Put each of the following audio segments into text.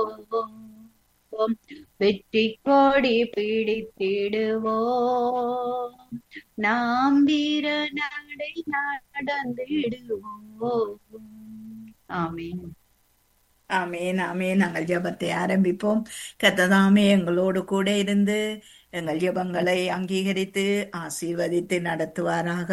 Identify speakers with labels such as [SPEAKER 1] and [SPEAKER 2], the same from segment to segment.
[SPEAKER 1] வெற்றி கொடி பிடித்திடுவோம் நாம் வீர நடை நடந்திடுவோம் ஆமீன்
[SPEAKER 2] ஆமேன் ஆமேன் நாங்கள் ஜெபத்தை ஆரம்பிப்போம் கத்ததாமே எங்களோடு கூட இருந்து எங்கள் ஜெபங்களை அங்கீகரித்து ஆசீர்வதித்து நடத்துவாராக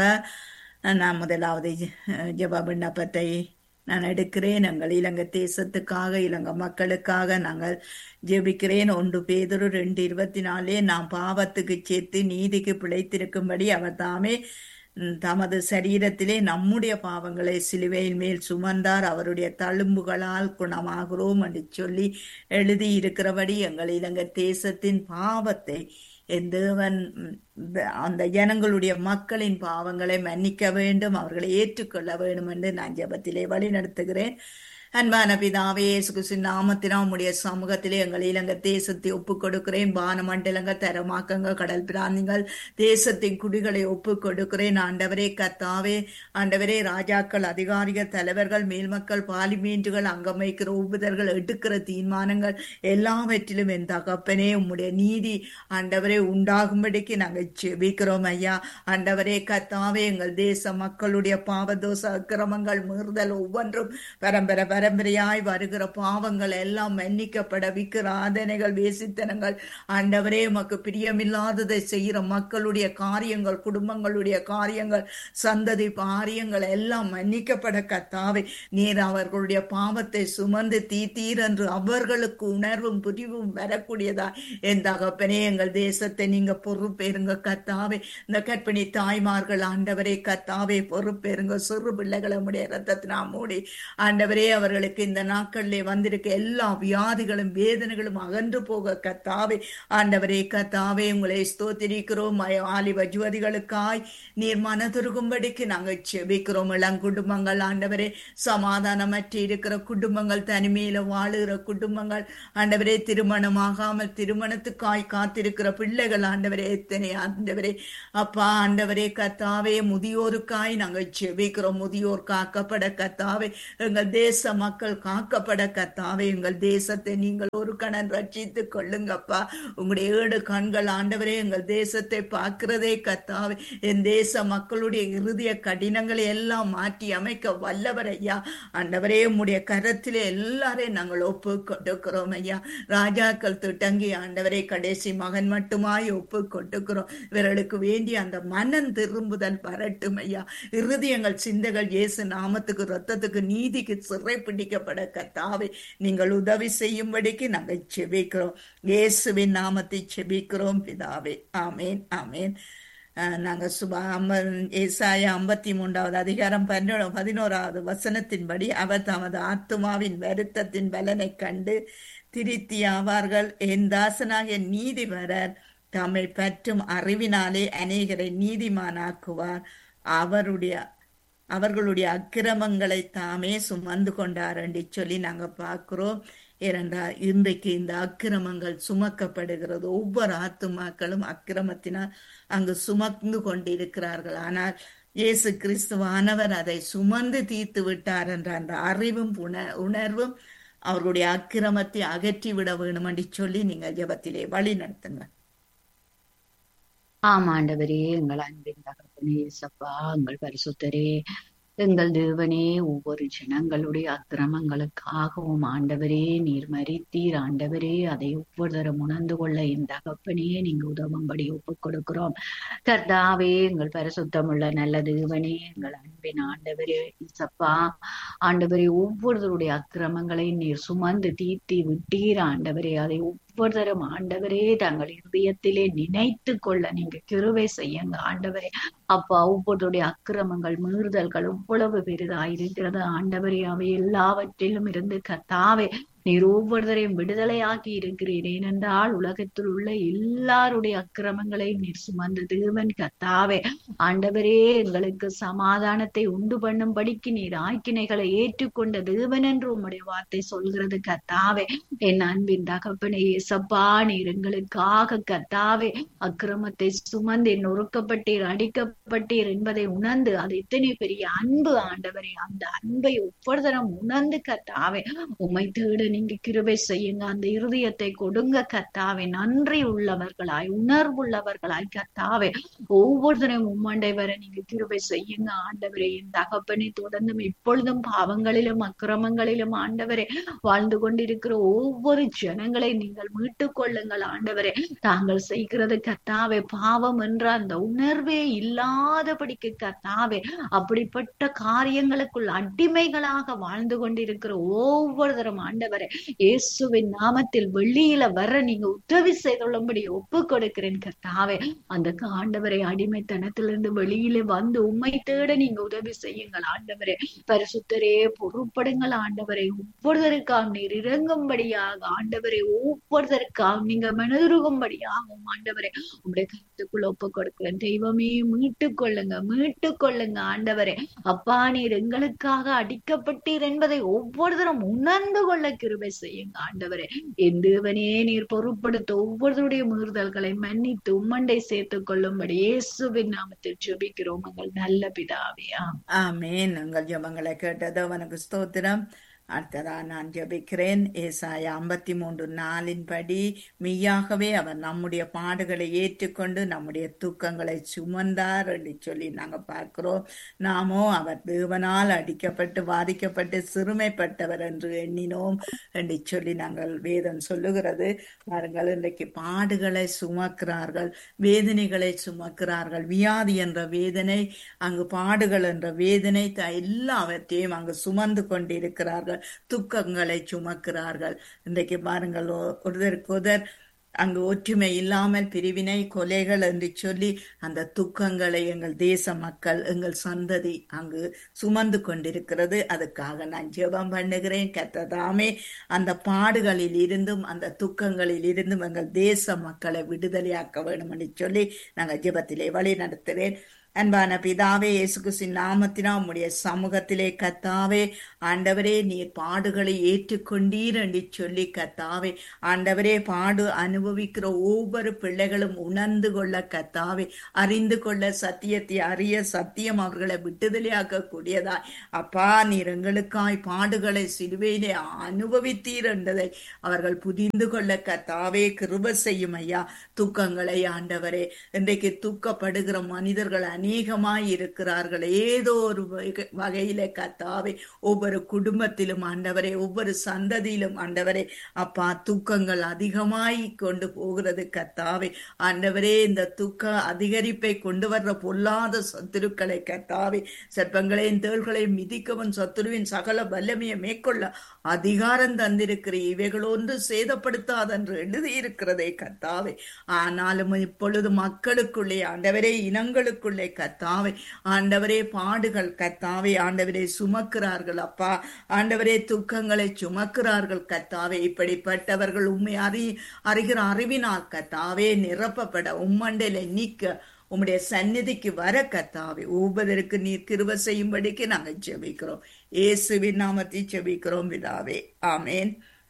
[SPEAKER 2] நான் முதலாவது ஜெ- ஜெப விண்ணப்பத்தை நான் எடுக்கிறேன் எங்கள் இலங்கை தேசத்துக்காக இலங்கை மக்களுக்காக நாங்கள் ஜெபிக்கிறேன் ஒன்று பேதுரு ரெண்டு இருபத்தி நாலே நாம் பாவத்துக்கு சேர்த்து நீதிக்கு பிழைத்திருக்கும்படி அவர் தாமே ம், தமது சரீரத்திலே நம்முடைய பாவங்களை சிலுவையின் மேல் சுமந்தார் அவருடைய தழும்புகளால் குணமாகிறோம் என்று சொல்லி எழுதியிருக்கிறபடி எங்கள் இலங்கை தேசத்தின் பாவத்தை என் தேவன் ம், த- அந்த ஜனங்களுடைய மக்களின் பாவங்களை மன்னிக்க வேண்டும் அவர்களை ஏற்றுக்கொள்ள வேண்டும் என்று நான் ஜெபத்திலே வழி நடத்துகிறேன் அன்பான பிதாவே இயேசு கிறிஸ்துவின் நாமத்தினால் உம்முடைய சமூகத்திலே எங்கள் இலங்கை தேசத்தை ஒப்புக் கொடுக்கிறேன் வானமண்டலங்கள் தரமாக்கங்கள் கடல் பிராந்திகள் தேசத்தின் குடிகளை ஒப்புக் கொடுக்கிறேன் ஆண்டவரே கத்தாவே ஆண்டவரே ராஜாக்கள் அதிகாரிகள் தலைவர்கள் மேல்மக்கள் பாலிமீன்றுகள் அங்கமைக்கிற ஒப்புதர்கள் எடுக்கிற தீர்மானங்கள் எல்லாவற்றிலும் என் தகப்பனே உம்முடைய நீதி ஆண்டவரே உண்டாகும்படிக்கு நாங்கள் செபிக்கிறோம் ஐயா ஆண்டவரே கத்தாவே எங்கள் தேச மக்களுடைய பாவதோச அக்கிரமங்கள் மீறுதல் ஒவ்வொன்றும் பரம்பரை பரம்பரையாய் வருகிற பாவங்கள் எல்லாம் மன்னிக்கப்பட விக்கிற ஆதனைகள் வேசித்தனங்கள் ஆண்டவரே உமக்கு பிரியமில்லாததை செய்கிற மக்களுடைய காரியங்கள் குடும்பங்களுடைய காரியங்கள் சந்ததி காரியங்கள் எல்லாம் மன்னிக்கப்பட கத்தாவே நீர் அவர்களுடைய பாவத்தை சுமந்து தீத்தீர் என்று அவர்களுக்கு உணர்வும் புரிவும் வரக்கூடியதா என் தகப்பனே எங்கள் தேசத்தை நீங்க பொறுப்பேருங்க கத்தாவே இந்த கற்பிணி தாய்மார்கள் ஆண்டவரே கத்தாவே பொறுப்பேருங்க சிறு பிள்ளைகளை உடைய ரத்தத்தினா மூடி ஆண்டவரே அவர்களுக்கு இந்த நாட்களிலே வந்திருக்க எல்லா வியாதிகளும் வேதனைகளும் அகன்று போக கத்தாவே ஆண்டவரே கத்தாவே உங்களை ஸ்தோத்திரிக்கிறோம் ஆலிவ ஜுவதிகளுக்காய் நீர் மனதுருகும்படிக்கு நாங்கள் செபிக்கிறோம் இளங்குடும்பங்கள் ஆண்டவரே சமாதானமற்று இருக்கிற குடும்பங்கள் தனிமையில வாழுகிற குடும்பங்கள் ஆண்டவரே திருமணமாகாமல் திருமணத்துக்காய் காத்திருக்கிற பிள்ளைகள் ஆண்டவரே எத்தனை ஆண்டவரே அப்பா ஆண்டவரே கத்தாவே முதியோருக்காய் நாங்கள் செபிக்கிறோம் முதியோர் காக்கப்பட கத்தாவே எங்கள் தேச மக்கள் காக்கப்பட கத்தாவே எங்கள் தேசத்தை நீங்கள் ஒரு கணன் ரட்சித்துக் கொள்ளுங்கப்பா உங்களுடைய ஏழு கண்கள் ஆண்டவரே எங்கள் தேசத்தை பார்க்கிறதே கத்தாவே என் தேச மக்களுடைய இறுதிய கடினங்களை எல்லாம் மாற்றி அமைக்க வல்லவர் ஐயா ஆண்டவரே உம்முடைய கரத்திலே எல்லாரையும் நாங்கள் ஒப்பு கொடுக்கிறோம் ஐயா ராஜாக்கள் திட்டங்கி ஆண்டவரே கடைசி மகன் மட்டுமாய் ஒப்பு கொடுக்கிறோம் இவர்களுக்கு வேண்டிய அந்த மனம் திரும்புதல் வரட்டும் ஐயா இருதயங்கள் சிந்தைகள் இயேசு நாமத்துக்கு ரத்தத்துக்கு நீதிக்கு சிறை பிடிக்கப்பட கத்தாவே நீங்கள் உதவி செய்யும்படிக்கு நாங்கள் செபிக்கிறோம் இயேசுவின் நாமத்தை செபிக்கிறோம் பிதாவே ஆமேன் ஆமேன் அஹ் நாங்க சுபா அம்ப ஏசாயா ஐம்பத்தி மூன்றாவது அதிகாரம் பன்னெண்டு பதினோராவது வசனத்தின்படி அவர் தமது ஆத்துமாவின் வருத்தத்தின் பலனை கண்டு திருத்தி ஆவார்கள் என் தாசனாகிய நீதிபரர் தம்மை பற்றும் அறிவினாலே அநேகரை நீதிமானாக்குவார் அவருடைய அவர்களுடைய அக்கிரமங்களை தாமே சுமந்து கொண்டார் என்று சொல்லி நாங்க பார்க்கிறோம் ஏனென்றால் இன்றைக்கு இந்த அக்கிரமங்கள் சுமக்கப்படுகிறது ஒவ்வொரு ஆத்துமாக்களும் அக்கிரமத்தினால் அங்கு சுமந்து கொண்டிருக்கிறார்கள் ஆனால் இயேசு கிறிஸ்துவானவர் அதை சுமந்து தீர்த்து விட்டார் என்ற அந்த அறிவும் உண உணர்வும் அவர்களுடைய அக்கிரமத்தை அகற்றி விட வேணும் என்று சொல்லி நீங்கள் ஜெபத்திலே வழி நடத்துங்க
[SPEAKER 1] ஆமாண்டவரே எங்கள் அன்பின் தகப்பனே சப்பா எங்கள் பரிசுத்தரே எங்கள் தேவனே ஒவ்வொரு ஜனங்களுடைய அக்கிரமங்களுக்காகவும் ஆண்டவரே நீர் மறித்தீர் ஆண்டவரே அதை ஒவ்வொரு தரம் உணர்ந்து கொள்ள என் தகப்பனே நீங்க உதவும்படி ஒப்புக் கொடுக்கிறோம் கர்த்தாவே எங்கள் பரிசுத்தமுள்ள நல்ல தேவனே எங்கள் அன்பின் ஆண்டவரே இசப்பா ஆண்டவரே ஒவ்வொருத்தருடைய அக்கிரமங்களை நீர் சுமந்து தீர்த்தி விட்டீர் ஆண்டவரே அதை ஒவ்வொருத்தரும் ஆண்டவரே தங்கள் இருதயத்திலே நினைத்து கொள்ள நீங்க கிருவை செய்யுங்க ஆண்டவரே அப்பா ஒவ்வொருடைய அக்கிரமங்கள் மீறுதல்கள் எவ்வளவு பெரிதாயிருக்கிறது ஆண்டவரே அவை எல்லாவற்றிலும் இருந்து கத்தாவே நீர் ஒவ்வொருத்தரையும் விடுதலையாக்கி இருக்கிறீர் ஏனென்றால் உலகத்தில் உள்ள எல்லாருடைய அக்கிரமங்களை நீர் சுமந்த தேவன் கத்தாவே ஆண்டவரே எங்களுக்கு சமாதானத்தை உண்டு பண்ணும்படிக்கு நீர் ஆக்கினைகளை ஏற்றுக்கொண்ட தேவன் என்று உம்முடைய வார்த்தை சொல்கிறது கத்தாவே என் அன்பின் தகப்பனை ஏசப்பா நீர் எங்களுக்காக கத்தாவே அக்கிரமத்தை சுமந்து நொறுக்கப்பட்டீர் அடிக்கப்பட்டீர் என்பதை உணர்ந்து அது எத்தனை பெரிய அன்பு ஆண்டவரே அந்த அன்பை ஒவ்வொரு தரம் உணர்ந்து கத்தாவே உம்மை தேட நீங்க கிருபை செய்யுங்க அந்த இருதயத்தை கொடுங்க கத்தாவே நன்றி உள்ளவர்களாய் உணர்வுள்ளவர்களாய் கத்தாவே ஒவ்வொருத்தரையும் உம்மண்டை வர நீங்க கிருபை செய்யுங்க ஆண்டவரே என் தகப்பனை தொடர்ந்தும் இப்பொழுதும் பாவங்களிலும் அக்கிரமங்களிலும் ஆண்டவரே வாழ்ந்து கொண்டிருக்கிற ஒவ்வொரு ஜனங்களை நீங்கள் மீட்டுக் கொள்ளுங்கள் ஆண்டவரே தாங்கள் செய்கிறது கத்தாவே பாவம் என்ற அந்த உணர்வே இல்லாதபடிக்கு கத்தாவே அப்படிப்பட்ட காரியங்களுக்குள் அடிமைகளாக வாழ்ந்து கொண்டிருக்கிற ஒவ்வொருத்தரும் ஆண்டவரே இயேசுவின் நாமத்தில் வெளியில வர நீங்க உதவி செய்துள்ளபடி ஒப்பு கொடுக்கிறேன் கத்தாவே அந்த ஆண்டவரை அடிமைத்தனத்திலிருந்து வெளியில வந்து உண்மை தேட நீங்க உதவி செய்யுங்கள் ஆண்டவரே பரிசுத்தரே பொறுப்படுங்கள் ஆண்டவரை ஒவ்வொருத்தருக்காக நீர் இறங்கும்படியாக ஆண்டவரை ஒவ்வொருத்தருக்காக நீங்க மனதுருகும்படியாகவும் ஆண்டவரை உங்களுடைய கருத்துக்குள்ள ஒப்பு கொடுக்கிறேன் தெய்வமே மீட்டு கொள்ளுங்க மீட்டு கொள்ளுங்க ஆண்டவரே அப்பா நீர் எங்களுக்காக அடிக்கப்பட்டீர் என்பதை ஒவ்வொருத்தரும் உணர்ந்து கொள்ள கிருபை செய்யுங்க ஆண்டவரே என் தேவனே நீர் பொறுப்படுத்த ஒவ்வொருத்தருடைய மீறுதல்களை மன்னித்து உம்மண்டை சேர்த்துக் கொள்ளும்படி இயேசுவின் நாமத்தில் ஜெபிக்கிறோம் எங்கள் நல்ல பிதாவே ஆமென்.
[SPEAKER 2] ஆமேன் உங்கள் ஜெபங்களை கேட்டது அவனுக்கு ஸ்தோத்திரம் அடுத்ததா நான் ஜெபிக்கிறேன் ஏசாயா ஐம்பத்தி மூன்று நாளின்படி மெய்யாகவே அவர் நம்முடைய பாடுகளை ஏற்றுக்கொண்டு நம்முடைய தூக்கங்களை சுமந்தார் என்று சொல்லி நாங்க பார்க்கிறோம் நாமோ அவர் தேவனால் அடிக்கப்பட்டு பாதிக்கப்பட்டு சிறுமைப்பட்டவர் என்று எண்ணினோம் என்று சொல்லி நாங்கள் வேதம் சொல்லுகிறது பாருங்கள் இன்றைக்கு பாடுகளை சுமக்கிறார்கள் வேதனைகளை சுமக்கிறார்கள் வியாதி என்ற வேதனை அங்கு பாடுகள் என்ற வேதனை த- எல்லாவற்றையும் அங்கு சுமந்து கொண்டிருக்கிறார்கள் துக்கங்களை சுமக்கிறார்கள் இன்றைக்கு பாருங்கள் ஒ- ஒருவருக்கொருவர் அங்கு ஒற்றுமை இல்லாமல் பிரிவினை கொலைகள் என்று சொல்லி அந்த துக்கங்களை எங்கள் தேச மக்கள் எங்கள் சந்ததி அங்கு சுமந்து கொண்டிருக்கிறது அதுக்காக நான் ஜெபம் பண்ணுகிறேன் கத்ததாமே அந்த பாடுகளில் இருந்தும் அந்த துக்கங்களில் இருந்தும் எங்கள் தேச மக்களை விடுதலையாக்க வேண்டும் என்று சொல்லி நாங்கள் ஜெபத்திலே வழி நடத்துகிறேன் அன்பான பிதாவே இயேசு கிறிஸ்துவின் நாமத்தினா உம்முடைய சமூகத்திலே கத்தாவே ஆண்டவரே நீர் பாடுகளை ஏற்றுக்கொண்டீர் என்று சொல்லி கத்தாவே ஆண்டவரே பாடு அனுபவிக்கிற ஒவ்வொரு பிள்ளைகளும் உணர்ந்து கொள்ள கத்தாவே அறிந்து கொள்ள சத்தியத்தை அறிய சத்தியம் அவர்களை விட்டுதலையாக்க கூடியதாய் அப்பா நீர் எங்களுக்காய் பாடுகளை சிலுவையிலே அனுபவித்தீர் என்றதை அவர்கள் புரிந்து கொள்ள கத்தாவே கிருப செய்யும் ஐயா துக்கங்களை ஆண்டவரே இன்றைக்கு தூக்கப்படுகிற மனிதர்கள் அநேகமாய் இருக்கிறார்கள் ஏதோ ஒரு வகை- வகையிலே கத்தாவே ஒவ்வொரு குடும்பத்திலும் ஆண்டவரே ஒவ்வொரு சந்ததியிலும் ஆண்டவரே அப்பா துக்கங்கள் அதிகமாய் கொண்டு போகிறது கத்தாவே ஆண்டவரே இந்த துக்க அதிகரிப்பை கொண்டு வர்ற பொல்லாத சத்துருக்களை கத்தாவே சர்ப்பங்களையும் தேள்களையும் மிதிக்கவும் சத்துருவின் சகல வல்லமையை மேற்கொள்ள அதிகாரம் தந்திருக்கிற இவைகள் ஒன்று சேதப்படுத்தாதென்று எழுதியிருக்கிறதே கத்தாவே ஆனாலும் இப்பொழுது மக்களுக்குள்ளே ஆண்டவரே இனங்களுக்குள்ளே கத்தாவே ஆண்டவரே பாடுகள் கத்தாவே ஆண்டவரே சுமக்கிறார்கள் அப்பா ஆண்டவரே துக்கங்களை சுமக்கிறார்கள் கத்தாவே இப்படிப்பட்டவர்கள் உண்மை அறி அறிகிற அறிவினால் கத்தாவே நிரப்பப்பட உம்மண்டையில நீக்க உம்முடைய சந்நிதிக்கு வர கத்தாவே ஒவ்வொருவருக்கு நீர் கிருப செய்யும்படிக்கு நாங்கள் ஜெபிக்கிறோம் இயேசுவின் நாமத்தை ஜெபிக்கிறோம் பிதாவே ஆமேன்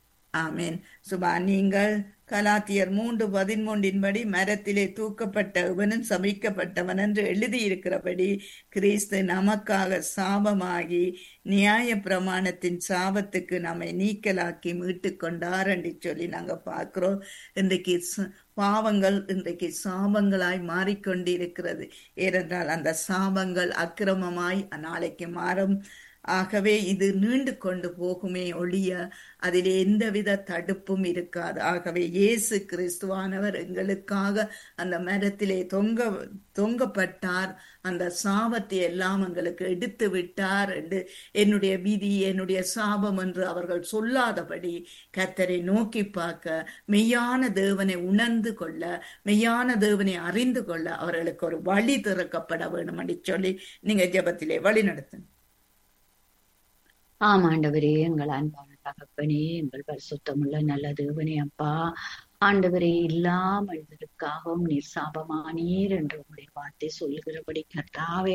[SPEAKER 2] ஆமேன் சுபா நீங்கள் கலாத்தியர் மூன்று பதிமூன்றின்படி மரத்திலே தூக்கப்பட்ட இவனும் சபிக்கப்பட்டவன் என்று எழுதியிருக்கிறபடி கிறிஸ்து நமக்காக சாபமாகி நியாய பிரமாணத்தின் சாபத்துக்கு நம்மை நீக்கலாக்கி மீட்டு கொண்டார் என்று சொல்லி நாங்க பார்க்கிறோம் இன்றைக்கு ச- பாவங்கள் இன்றைக்கு சாபங்களாய் மாறிக்கொண்டிருக்கிறது ஏனென்றால் அந்த சாபங்கள் அக்கிரமமாய் நாளைக்கு மாறும் ஆகவே இது நீண்டு கொண்டு போகுமே ஒழிய அதில் எந்தவித தடுப்பும் இருக்காது ஆகவே இயேசு கிறிஸ்துவானவர் எங்களுக்காக அந்த மரத்திலே தொங்க தொங்கப்பட்டார் அந்த சாபத்தை எல்லாம் எங்களுக்கு எடுத்து விட்டார் என்று என்னுடைய விதி என்னுடைய சாபம் என்று அவர்கள் சொல்லாதபடி கத்தரை நோக்கி பார்க்க மெய்யான தேவனை உணர்ந்து கொள்ள மெய்யான தேவனை அறிந்து கொள்ள அவர்களுக்கு ஒரு வழி திறக்கப்பட வேண்டும் என்று சொல்லி நீங்க ஜெபத்திலே வழி நடத்துங்க
[SPEAKER 1] ஆம் ஆண்டவரே எங்கள் அன்பான தகப்பனே எங்கள் பரிசுத்தமுள்ள நல்ல தேவனே அப்பா ஆண்டவரே எல்லா மனிதருக்காகவும் நீர் சாபமானீர் என்று உங்களுடைய வார்த்தை சொல்லுகிறபடி கர்த்தாவே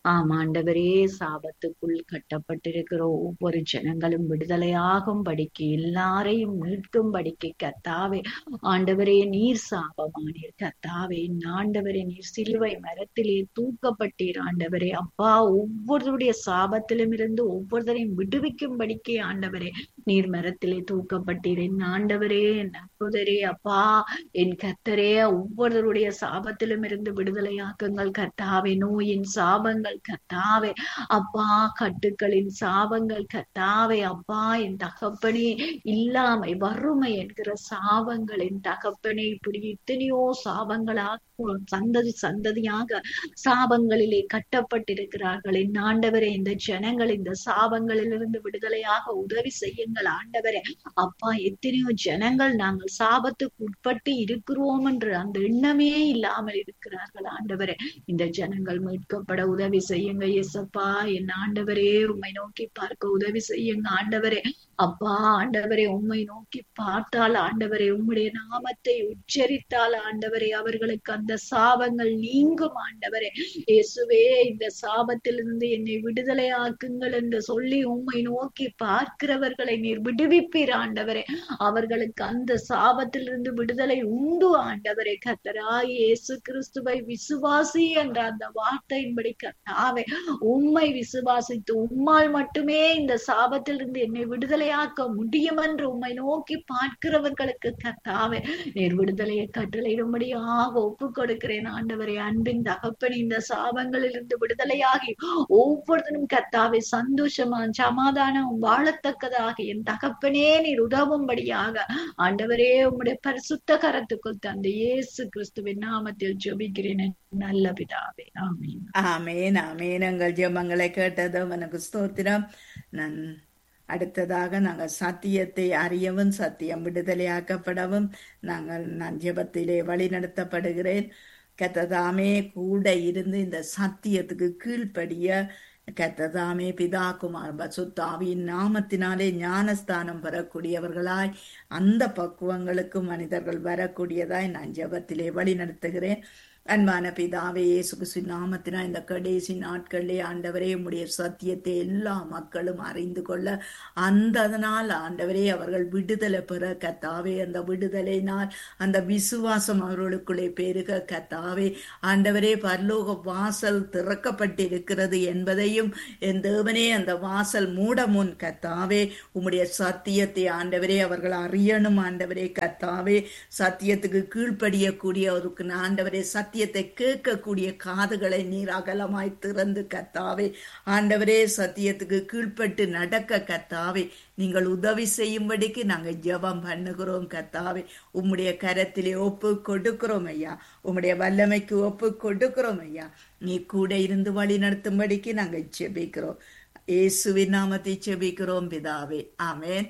[SPEAKER 1] ஆம் ஆண்டவரே சாபத்துக்குள் கட்டப்பட்டிருக்கிற ஒவ்வொரு ஜனங்களும் விடுதலையாகும் படிக்கு எல்லாரையும் மீட்கும் படிக்கு கத்தாவே ஆண்டவரே நீர் சாபமானீர் கத்தாவே ஆண்டவரே நீர் சிலுவை மரத்திலே தூக்கப்பட்டீர் ஆண்டவரே அப்பா ஒவ்வொருவருடைய சாபத்திலும் இருந்து ஒவ்வொருத்தரையும் விடுவிக்கும்படிக்கு ஆண்டவரே நீர் மரத்திலே தூக்கப்பட்டீர் என் ஆண்டவரே என் அற்புதரே அப்பா என் கத்தரே ஒவ்வொருவருடைய சாபத்திலும் இருந்து விடுதலையாக்குங்கள் கத்தாவே நோயின் சாபங்கள் கத்தாவே அப்பா கட்டுக்களின் சாபங்கள் கத்தாவே அப்பா என் தகப்பனே இல்லாமை வறுமை என்கிற சாபங்களின் தகப்பனே இப்படி எத்தனையோ சாபங்களா சந்ததி சந்ததியாக சாபங்களிலே கட்டப்பட்டிருக்கிறார்கள் என் ஆண்டவரே இந்த ஜனங்கள் இந்த சாபங்களிலிருந்து விடுதலையாக உதவி செய்யுங்கள் ஆண்டவரே அப்பா எத்தனையோ ஜனங்கள் நாங்கள் சாபத்துக்கு உட்பட்டு இருக்கிறோம் என்று அந்த எண்ணமே இல்லாமல் இருக்கிறார்கள் ஆண்டவரே இந்த ஜனங்கள் மீட்கப்பட உதவி செய்யுங்க எசப்பா என் ஆண்டவரே உண்மை நோக்கி பார்க்க உதவி செய்யுங்க ஆண்டவரே அப்பா ஆண்டவரே உண்மை நோக்கி பார்த்தால் ஆண்டவரே உம்முடைய நாமத்தை உச்சரித்தால் ஆண்டவரே அவர்களுக்கு அந்த சாபங்கள் நீங்கும் ஆண்டவரே இயேசுவே இந்த சாபத்திலிருந்து என்னை விடுதலை ஆக்குங்கள் என்று சொல்லி உம்மை நோக்கி பார்க்கிறவர்களை நீர் விடுவிப்பீர் ஆண்டவரே அவர்களுக்கு அந்த சாபத்திலிருந்து விடுதலை உண்டு ஆண்டவரே கத்தராய் இயேசு கிறிஸ்துவை விசுவாசி என்ற அந்த வார்த்தையின்படி கத்தாவே உம்மை விசுவாசித்து உம்மால் மட்டுமே இந்த சாபத்திலிருந்து என்னை விடுதலையாக்க முடியும் என்று உம்மை நோக்கி பார்க்கிறவர்களுக்கு கத்தாவே நீர் விடுதலையை கட்டளையிடும்படியாக ஒப்பு கொடுக்கிறேன் ஆண்டவரே அன்பின் தகப்பன் இந்த சாபங்களிலிருந்து விடுதலையாகி ஒவ்வொருத்தரும் கத்தாவே சந்தோஷமா சமாதானம் வாழத்தக்கதாக என் தகப்பனே நீர் உதவும்படியாக ஆண்டவரே உம்முடைய பரிசுத்த கரத்துக்குள் தந்த இயேசு கிறிஸ்துவின் நாமத்தில் ஜெபிக்கிறேன் நல்ல பிதாவே ஆமீன்
[SPEAKER 2] ஆமேன் ஆமேன் எங்கள் ஜெபங்களை கேட்டதும் எனக்கு ஸ்தோத்திரம் நான் அடுத்ததாக நாங்கள் சத்தியத்தை அறியவும் சத்தியம் விடுதலையாக்கப்படவும் நாங்கள் நான் ஜெபத்திலே வழி நடத்தப்படுகிறேன் கத்ததாமே கூட இருந்து இந்த சத்தியத்துக்கு கீழ்ப்படிய கத்ததாமே பிதா குமார் பசுத்தாவியின் நாமத்தினாலே ஞானஸ்தானம் பெறக்கூடியவர்களாய் அந்த பக்குவங்களுக்கு மனிதர்கள் வரக்கூடியதாய் நான் ஜெபத்திலே வழி நடத்துகிறேன் அன்பான பிதாவே இயேசு கிறிஸ்து நாமத்தினா இந்த கடைசி நாட்களிலே ஆண்டவரே உம்முடைய சத்தியத்தை எல்லா மக்களும் அறிந்து கொள்ள அந்த அதனால் ஆண்டவரே அவர்கள் விடுதலை பெற கத்தாவே அந்த விடுதலைனால் அந்த விசுவாசம் அவர்களுக்குள்ளே பெருக கத்தாவே ஆண்டவரே பரலோக வாசல் திறக்கப்பட்டிருக்கிறது என்பதையும் என் தேவனே அந்த வாசல் மூட முன் கத்தாவே உம்முடைய சத்தியத்தை ஆண்டவரே அவர்கள் அறியணும் ஆண்டவரே கத்தாவே சத்தியத்துக்கு கீழ்ப்படியக்கூடிய ஒரு ஆண்டவரே சத்திய சத்தியத்தை கேட்கக்கூடிய காதுகளை நீர் அகலமாய் திறந்து கத்தாவே ஆண்டவரே சத்தியத்துக்கு கீழ்ப்பட்டு நடக்க கத்தாவே நீங்கள் உதவி செய்யும்படிக்கு நாங்கள் ஜெபம் பண்ணுகிறோம் கத்தாவே உம்முடைய கரத்திலே ஒப்பு கொடுக்கிறோம் ஐயா உம்முடைய வல்லமைக்கு ஒப்பு கொடுக்கிறோம் ஐயா நீ கூட இருந்து வழி நடத்தும்படிக்கு நாங்கள் ஜெபிக்கிறோம் இயேசுவின் நாமத்தை ஜெபிக்கிறோம் பிதாவே ஆமேன்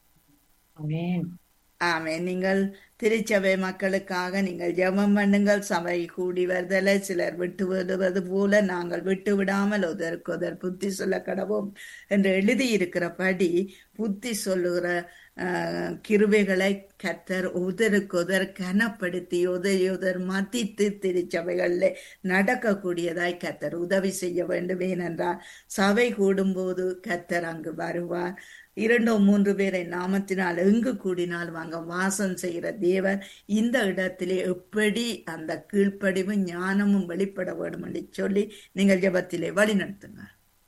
[SPEAKER 1] ஆமென்
[SPEAKER 2] ஆமேன் நீங்கள் திருச்சபை மக்களுக்காக நீங்கள் ஜெபம் பண்ணுங்கள் சபை கூடி வருதலை சிலர் விட்டு விடுவது போல நாங்கள் விட்டு விடாமல் ஒதற்கொதர் புத்தி சொல்ல கடவோம் என்று எழுதியிருக்கிறபடி புத்தி சொல்லுகிற கிருவைகளை கத்தர் உதருக்கொதர் கனப்படுத்தி உதறியுதர் மதித்து திருச்சபைகளில் நடக்கக்கூடியதாய் கத்தர் உதவி செய்ய வேண்டும் ஏனென்றால் சபை கூடும்போது கத்தர் அங்கு வருவார் இரண்டோ மூன்று பேரை நாமத்தினால் எங்கு கூடினாலும் அங்க வாசம் செய்கிற தேவன் இந்த இடத்திலே எப்படி அந்த கீழ்ப்படிவும் ஞானமும் வெளிப்பட வேண்டும் என்று சொல்லி நீங்கள் ஜபத்திலே வழி நடத்துங்க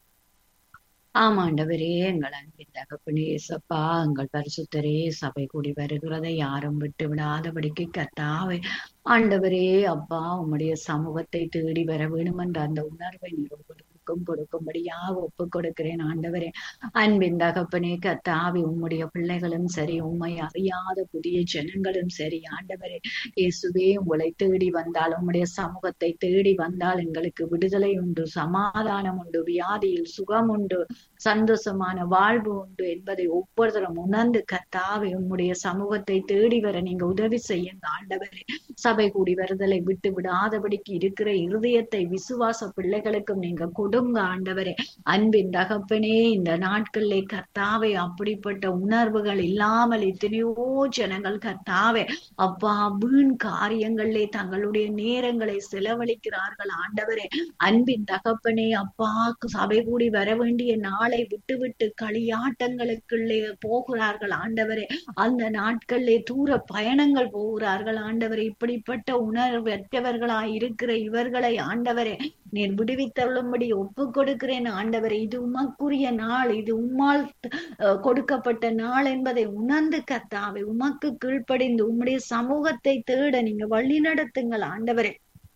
[SPEAKER 1] ஆமாண்டவரே எங்கள் அன்பின் தகப்பனே சப்பா எங்கள் பரிசுத்தரே சபை கூடி வருகிறதை யாரும் விட்டு விடாதபடிக்கு கத்தாவே ஆண்டவரே அப்பா உம்முடைய சமூகத்தை தேடி வர வேணும் என்ற அந்த உணர்வை நிறுவனத்துக்கும் கொடுக்கும்படியாக ஒப்பு கொடுக்கிறேன் ஆண்டவரே அன்பின் தகப்பனே கத்தாவி உம்முடைய பிள்ளைகளும் சரி உண்மை அறியாத புதிய ஜனங்களும் சரி ஆண்டவரே இயேசுவே உங்களை தேடி வந்தால் உம்முடைய சமூகத்தை தேடி வந்தால் எங்களுக்கு விடுதலை உண்டு சமாதானம் உண்டு வியாதியில் சுகம் உண்டு சந்தோஷமான வாழ்வு உண்டு என்பதை ஒவ்வொருத்தரும் உணர்ந்து கத்தாவே உம்முடைய சமூகத்தை தேடி வர நீங்க உதவி செய்யுங்க ஆண்டவரே சபை கூடி வருதலை விட்டு விடாதபடிக்கு இருக்கிற இருதயத்தை விசுவாச பிள்ளைகளுக்கும் நீங்க கொடுங்க ஆண்டவரே அன்பின் தகப்பனே இந்த நாட்களிலே கர்த்தாவே அப்படிப்பட்ட உணர்வுகள் இல்லாமல் எத்தனையோ ஜனங்கள் கர்த்தாவே அப்பா வீண் காரியங்களிலே தங்களுடைய நேரங்களை செலவழிக்கிறார்கள் ஆண்டவரே அன்பின் தகப்பனே அப்பா சபை கூடி வர வேண்டிய நாளை விட்டு விட்டு களியாட்டங்களுக்குள்ளே போகிறார்கள் ஆண்டவரே அந்த நாட்களிலே தூர பயணங்கள் போகிறார்கள் ஆண்டவரே இப்படிப்பட்ட உணர்வற்றவர்களாய் இருக்கிற இவர்களை ஆண்டவரே நீர் விடுவித்தள்ளும்படி ஒப்பு கொடுக்கிறேன் ஆண்டவரே இது உமக்குரிய நாள் இது உம்மால் அஹ், கொடுக்கப்பட்ட நாள் என்பதை உணர்ந்து கத்தாவே உமக்கு கீழ்ப்படிந்து உம்முடைய சமூகத்தை தேட நீங்க வழி நடத்துங்கள் ஆண்டவரே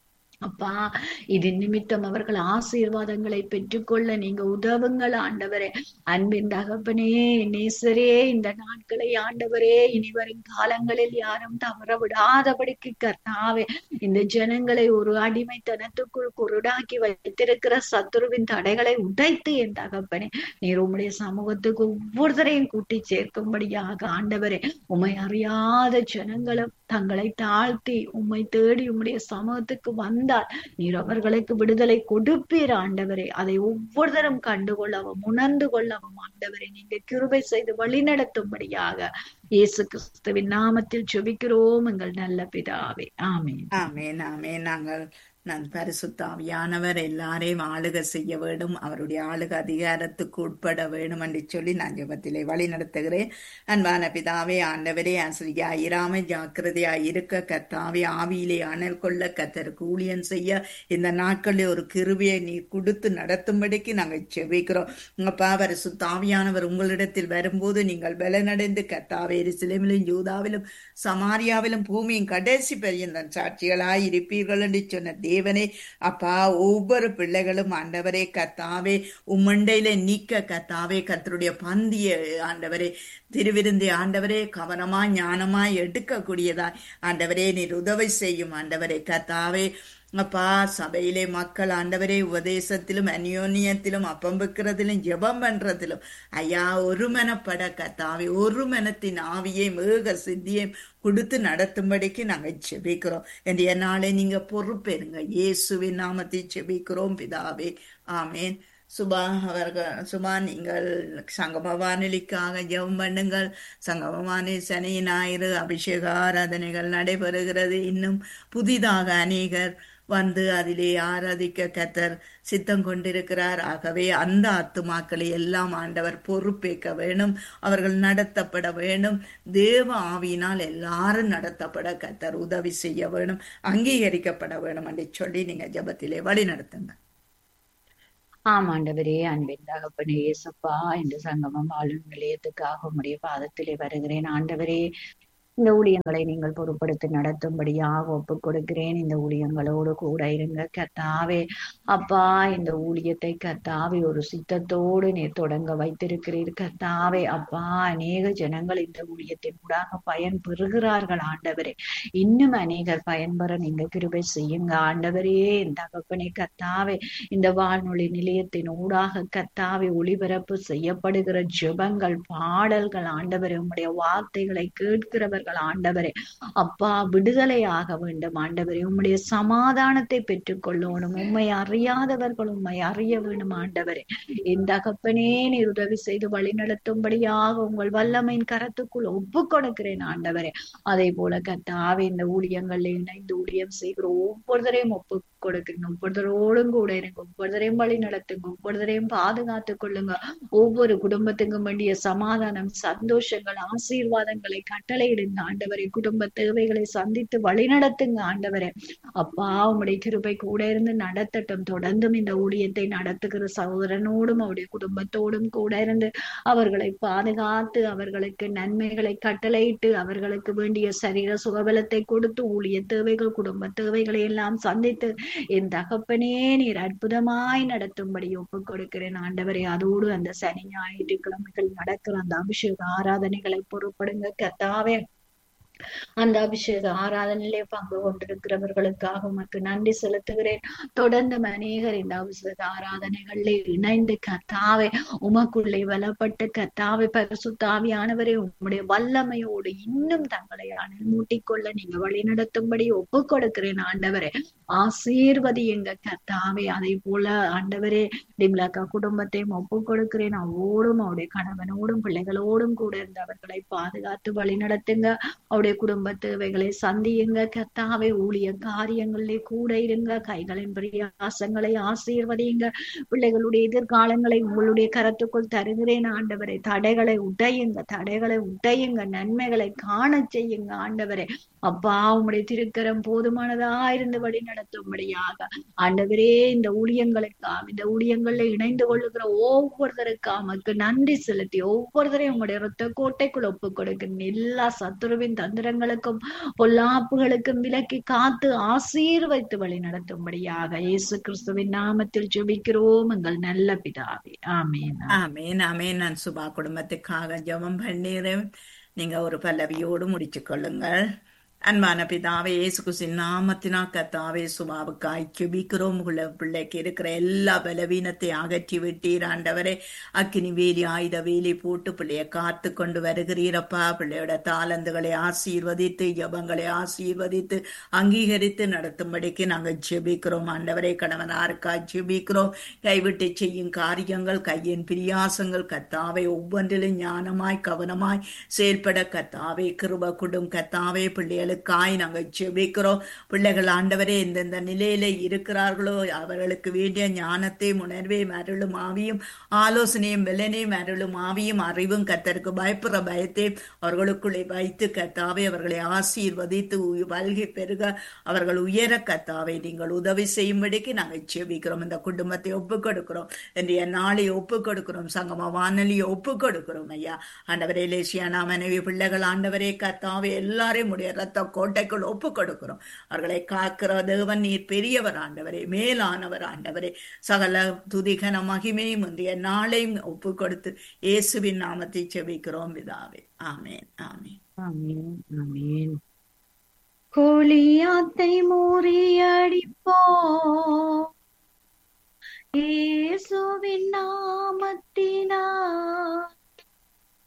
[SPEAKER 1] அப்பா இது நிமித்தம் அவர்கள் ஆசீர்வாதங்களை பெற்றுக்கொள்ள நீங்க உதவுங்கள் ஆண்டவரே அன்பின் தகப்பனே நேசரே இந்த நாட்களை ஆண்டவரே இனி வரும் காலங்களில் யாரும் தவற விடாதபடிக்கு கர்த்தாவே இந்த ஜனங்களை ஒரு அடிமைத்தனத்துக்குள் குருடாக்கி வைத்திருக்கிற சத்துருவின் தடைகளை உடைத்து என் தகப்பனே நீர் உம்முடைய சமூகத்துக்கு ஒவ்வொருத்தரையும் கூட்டி சேர்க்கும்படியாக ஆண்டவரே உம்மை அறியாத ஜனங்களும் தங்களை தாழ்த்தி உம்மை தேடி உம்முடைய சமூகத்துக்கு வந்தால் நீர் அவர்களுக்கு விடுதலை கொடுப்பீர் ஆண்டவரே அதை ஒவ்வொருத்தரும் கண்டுகொள்ளவும் உணர்ந்து கொள்ளவும் ஆண்டவரே நீங்க கிருபை செய்து வழிநடத்தும்படியாக இயேசு கிறிஸ்துவின் நாமத்தில் செபிக்கிறோம் எங்கள் நல்ல பிதாவே ஆமென்
[SPEAKER 2] ஆமென் ஆமென் நாங்கள் நான் பரிசுத்தாவியானவர் எல்லாரையும் ஆளுக செய்ய வேண்டும் அவருடைய ஆளுக அதிகாரத்துக்கு உட்பட வேண்டும் என்று சொல்லி நான் ஜெபத்திலே வழி நடத்துகிறேன் அன்பான பிதாவே ஆண்டவரே ஆசிரியா இராம ஜாக்கிரதையா இருக்க கத்தாவே ஆவியிலே அனல் கொள்ள கத்தருக்கு ஊழியம் செய்ய இந்த நாட்களில் ஒரு கிருவியை நீ கொடுத்து நடத்தும்படிக்கு நாங்கள் செபிக்கிறோம் உங்கப்பா பரிசுத்தாவியானவர் உங்களிடத்தில் வரும்போது நீங்கள் பலனடைந்து கத்தாவே எருசலேமிலும் யூதாவிலும் சமாரியாவிலும் பூமியின் கடைசி பரியந்தன் சாட்சிகளாய் இருப்பீர்கள் என்று சொன்ன தேவனே அப்பா ஒவ்வொரு பிள்ளைகளும் ஆண்டவரே கத்தாவே உம்மண்டையில நீக்க கத்தாவே கத்தருடைய பந்திய ஆண்டவரே திருவிருந்தி ஆண்டவரே கவனமா ஞானமா எடுக்கக்கூடியதாய் ஆண்டவரே நீர் உதவி செய்யும் ஆண்டவரே கத்தாவே அப்பா சபையிலே மக்கள் ஆண்டவரே உபதேசத்திலும் அந்யோன்யத்திலும் அப்பம் வைக்கிறதிலும் ஜெபம் பண்றதிலும் ஐயா ஒரு மனப்பட கத்தாவே ஒரு மனத்தின் ஆவியை மேக சித்தியை கொடுத்து நடத்தும்படிக்கு நாங்கள் செபிக்கிறோம் என்று நாளை நீங்க பொறுப்பேருங்க இயேசுவின் நாமத்தை செபிக்கிறோம் பிதாவே ஆமேன் சுபா அவர்கள் சுபா நீங்கள் சங்கம வானொலிக்காக ஜெபம் பண்ணுங்கள் சங்கம வானொலி சனி ஞாயிறு அபிஷேக ஆராதனைகள் நடைபெறுகிறது இன்னும் புதிதாக அநேகர் வந்து அதிலே ஆராதிக்க கத்தர் சித்தம் கொண்டிருக்கிறார் ஆகவே அந்த ஆத்துமாக்களை எல்லாம் ஆண்டவர் பொறுப்பேற்க வேணும் அவர்கள் நடத்தப்பட வேண்டும் தேவ ஆவியினால் எல்லாரும் நடத்தப்பட கத்தர் உதவி செய்ய வேணும் அங்கீகரிக்கப்பட வேணும் என்று சொல்லி நீங்க ஜபத்திலே வழி நடத்துங்க
[SPEAKER 1] ஆமாண்டவரே அன்பின் தகப்பனே இயேசப்பா இந்த சங்கமம் வாழும் நிலையத்துக்காக உம்முடைய பாதத்திலே வருகிறேன் ஆண்டவரே இந்த ஊழியங்களை நீங்கள் பொறுப்படுத்தி நடத்தும்படியாக ஒப்பு கொடுக்கிறேன் இந்த ஊழியங்களோடு கூட இருங்க கத்தாவே அப்பா இந்த ஊழியத்தை கத்தாவே ஒரு சித்தத்தோடு நீர் தொடங்க வைத்திருக்கிறீர் கத்தாவே அப்பா அநேக ஜனங்கள் இந்த ஊழியத்தின் ஊடாக பயன் பெறுகிறார்கள் ஆண்டவரே இன்னும் அநேகர் பயன்பெற நீங்க கிருபை செய்யுங்க ஆண்டவரே இந்த தகப்பனே கத்தாவே இந்த வானொலி நிலையத்தின் ஊடாக கத்தாவே ஒளிபரப்பு செய்யப்படுகிற ஜெபங்கள் பாடல்கள் ஆண்டவரே உம்முடைய வார்த்தைகளை கேட்கிறவர்கள் ஆண்டவரே அப்பா விடுதலையாக வேண்டும் ஆண்டவரே உம்முடைய சமாதானத்தை பெற்றுக்கொள்ளணும் உண்மை அறியாதவர்கள் உண்மை அறிய வேண்டும் ஆண்டவரே என் தகப்பனே நீர் உதவி செய்து வழி நடத்தும்படியாக உங்கள் வல்லமையின் கரத்துக்குள் ஒப்பு கொடுக்கிறேன் ஆண்டவரே அதே போல கத்தாவே இந்த ஊழியங்கள்ல இணைந்து ஊழியம் செய்கிற ஒவ்வொருத்தரையும் ஒப்பு கொடுக்கிறேன் ஒவ்வொருத்தரோடும் கூட இருங்க ஒவ்வொருத்தரையும் வழி நடத்துங்க ஒவ்வொருத்தரையும் பாதுகாத்துக் கொள்ளுங்க ஒவ்வொரு குடும்பத்துக்கும் வேண்டிய சமாதானம் சந்தோஷங்கள் ஆசீர்வாதங்களை கட்டளையிடுங்க ஆண்டவரே குடும்ப தேவைகளை சந்தித்து வழி நடத்துங்க ஆண்டவரே அப்பா உம்முடைய கிருபை கூட இருந்து நடத்தட்டும் தொடர்ந்தும் இந்த ஊழியத்தை நடத்துகிற சகோதரனோடும் அவருடைய குடும்பத்தோடும் கூட இருந்து அவர்களை பாதுகாத்து அவர்களுக்கு நன்மைகளை கட்டளையிட்டு அவர்களுக்கு வேண்டிய சரீர சுகபலத்தை கொடுத்து ஊழிய தேவைகள் குடும்ப தேவைகளை எல்லாம் சந்தித்து என் தகப்பனே நீர் அற்புதமாய் நடத்தும்படி ஒப்புக் கொடுக்கிறேன் ஆண்டவரே அதோடு அந்த சனி ஞாயிற்றுக்கிழமைகள் நடக்கிற அந்த அபிஷேக ஆராதனைகளை பொறுப்படுங்க கத்தாவே அந்த அபிஷேக ஆராதனையிலே பங்கு கொண்டிருக்கிறவர்களுக்காக உமக்கு நன்றி செலுத்துகிறேன் தொடர்ந்து அநேகர் இந்த அபிஷேக ஆராதனைகளிலே இணைந்து கத்தாவை உமக்குள்ளே பலப்பட்டு கத்தாவை பரிசுத்தாவியானவரே உம்முடைய வல்லமையோடு இன்னும் தங்களை அனல் மூட்டிக்கொள்ள நீங்க வழி நடத்தும்படி ஒப்பு கொடுக்கிறேன் ஆண்டவரே ஆசீர்வதியுங்க கத்தாவே அதே போல ஆண்டவரே டிம்லாக்கா குடும்பத்தையும் ஒப்பு கொடுக்கிறேன் அவரோடும் அவருடைய கணவனோடும் பிள்ளைகளோடும் கூட இருந்து அவர்களை பாதுகாத்து வழி நடத்துங்க அவருடைய குடும்ப தேவைகளை சந்தியுங்க கத்தாவே ஊழிய காரியங்களிலே கூட இருங்க கைகளின் பிரியாசங்களை ஆசீர்வதியுங்க பிள்ளைகளுடைய எதிர்காலங்களை உங்களுடைய கரத்துக்குள் தருகிறேன் ஆண்டவரை தடைகளை உடையுங்க தடைகளை உடையுங்க நன்மைகளை காண செய்யுங்க ஆண்டவரே அப்பா உம்முடைய திருக்கரம் போதுமானதா இருந்து வழி நடத்தும்படியாக ஆண்டவரே இந்த ஊழியங்களுக்காக இந்த ஊழியங்கள்ல இணைந்து கொள்ளுகிற ஒவ்வொருத்தருக்காக நமக்கு நன்றி செலுத்தி ஒவ்வொருத்தரையும் உங்களுடைய ரத்த கோட்டைக்குள் ஒப்பு கொடுக்கிற எல்லா சத்துருவின் தந்திரங்களுக்கும் பொல்லாப்புகளுக்கும் விலக்கி காத்து ஆசீர்வைத்து வழி நடத்தும்படியாக இயேசு கிறிஸ்துவின் நாமத்தில் ஜெபிக்கிறோம் எங்கள் நல்ல பிதாவே ஆமேன்
[SPEAKER 2] ஆமேன் ஆமேன் நான் சுபா குடும்பத்துக்காக ஜெபம் பண்ணிடுறேன் நீங்க ஒரு பல்லவியோடு முடிச்சு கொள்ளுங்கள் அன்பான பிதாவே இயேசு கிறிஸ்துவின் நாமத்தினா கத்தாவே சுபாவுக்காய் செபிக்கிறோம் உள்ள பிள்ளைக்கு இருக்கிற எல்லா பலவீனத்தை அகற்றி விட்டீர் ஆண்டவரே அக்கினி வேலி ஆயுத வேலி போட்டு பிள்ளைய காத்து கொண்டு வருகிறீரப்பா பிள்ளையோட தாளந்துகளை ஆசீர்வதித்து ஜபங்களை ஆசீர்வதித்து அங்கீகரித்து நடத்தும்படிக்கு நாங்கள் ஜெபிக்கிறோம் ஆண்டவரே கணவனாருக்காய் ஜெபிக்கிறோம் கைவிட்டு செய்யும் காரியங்கள் கையின் பிரியாசங்கள் கத்தாவை ஒவ்வொன்றிலும் ஞானமாய் கவனமாய் செயல்பட கத்தாவே கிருப குடும் கத்தாவே பிள்ளைகள் பிள்ளைகளுக்காய் நாங்கள் ஜெபிக்கிறோம் பிள்ளைகள் ஆண்டவரே எந்தெந்த நிலையில இருக்கிறார்களோ அவர்களுக்கு வேண்டிய ஞானத்தை உணர்வையும் அருளும் ஆவியும் ஆலோசனையும் வெள்ளனையும் அருளும் ஆவியும் அறிவும் கத்தருக்கு பயப்படுற பயத்தையும் அவர்களுக்குள்ளே வைத்து கத்தாவை அவர்களை ஆசீர்வதித்து வல்கி பெருக அவர்கள் உயர கத்தாவை நீங்கள் உதவி செய்யும்படிக்கு நாங்கள் ஜெபிக்கிறோம் இந்த குடும்பத்தை ஒப்பு கொடுக்கிறோம் இன்றைய நாளை ஒப்பு கொடுக்கிறோம் சங்கம வானொலியை ஒப்பு கொடுக்கிறோம் ஐயா ஆண்டவரே லேசியானா மனைவி பிள்ளைகள் ஆண்டவரே கத்தாவை எல்லாரையும் உடைய ரத்த கோட்டைக்குள் ஒப்பு கொடுக்கிறோம் அவர்களை காக்கிற தேவன் நீர் பெரியவர் ஆண்டவரே மேலானவர் ஆண்டவரே சகல துதிகன மகிமையும் முந்தைய நாளையும் ஒப்பு கொடுத்து இயேசுவின் நாமத்தை செபிக்கிறோம் பிதாவே ஆமேன் ஆமேன்
[SPEAKER 1] ஆமேன் ஆமேன் கோழியாத்தை முறியடிப்போ இயேசுவின் நாமத்தினால்